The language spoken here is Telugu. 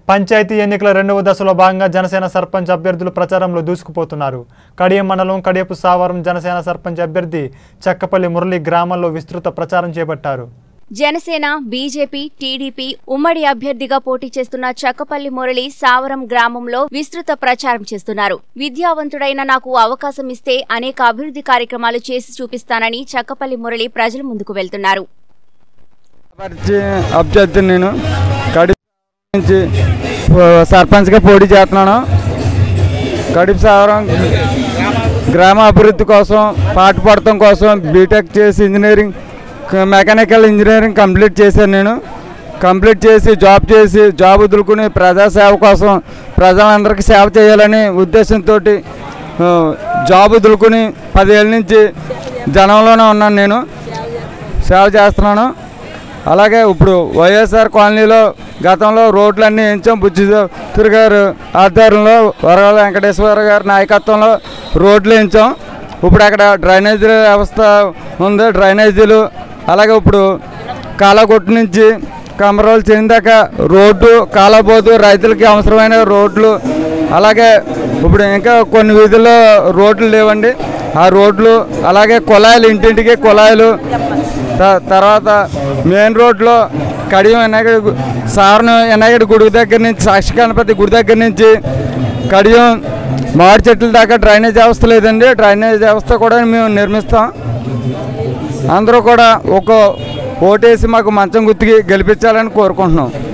పంచాయతీ ఎన్నికల రెండవ దశలో భాగంగా జనసేన సర్పంచ్ అభ్యర్థులు ప్రచారంలో దూసుకుపోతున్నారు కడియం మండలం కడియపు సావరం జనసేన సర్పంచ్ అభ్యర్థి చెక్కపల్లి మురళి గ్రామంలో విస్తృత ప్రచారం చేపట్టారు జనసేన బీజేపీ టీడీపీ ఉమ్మడి అభ్యర్థిగా పోటీ చేస్తున్న చక్కపల్లి మురళి సావరం గ్రామంలో విస్తృత ప్రచారం చేస్తున్నారు విద్యావంతుడైన నాకు అవకాశం ఇస్తే అనేక అభివృద్ధి కార్యక్రమాలు చేసి చూపిస్తానని చక్కపల్లి మురళి ప్రజల ముందుకు వెళ్తున్నారు పరిచయ అభ్యర్థి నేను కడిప నుంచి ఆ, సర్పంచ్గా పోటీ చేస్తున్నాను కడిప సాగరం గ్రామ అభివృద్ధి కోసం పాటుపడటం కోసం బీటెక్ చేసి ఇంజనీరింగ్ క- మెకానికల్ ఇంజనీరింగ్ కంప్లీట్ చేశాను నేను కంప్లీట్ చేసి జాబ్ చేసి జాబ్ వదులుకుని ప్రజాసేవ కోసం ప్రజలందరికీ సేవ చేయాలని ఉద్దేశంతో జాబ్ వదులుకుని పదేళ్ళ నుంచి జనంలోనే ఉన్నాను నేను సేవ చేస్తున్నాను అలాగే ఇప్పుడు వైఎస్ఆర్ కాలనీలో గతంలో రోడ్లన్నీ ఎంచాం బుజ్జిదూరి గారు ఆధ్వర్యంలో వరగాల వెంకటేశ్వర గారి నాయకత్వంలో రోడ్లు ఎంచాం ఇప్పుడు అక్కడ డ్రైనేజీ వ్యవస్థ ఉంది డ్రైనేజీలు అలాగే ఇప్పుడు కాలగొట్టు నుంచి కమరోలు చెందాక రోడ్డు కాలబోదు రైతులకి అవసరమైన రోడ్లు అలాగే ఇప్పుడు ఇంకా కొన్ని వీధుల్లో రోడ్లు లేవండి ఆ రోడ్లు అలాగే కుళాయిలు ఇంటింటికి కుళాయిలు త- తర్వాత మెయిన్ రోడ్లో కడియం ఎన్నగడి గు- సారను ఎన్నగడి గుడి దగ్గర నుంచి సాక్షి గణపతి గుడి దగ్గర నుంచి కడియం మామిడి చెట్ల దాకా డ్రైనేజ్ వ్యవస్థ లేదండి డ్రైనేజ్ వ్యవస్థ కూడా మేము నిర్మిస్తాం అందరూ కూడా ఒక ఓటేసి మాకు మంచం గుర్తుకి గెలిపించాలని కోరుకుంటున్నాం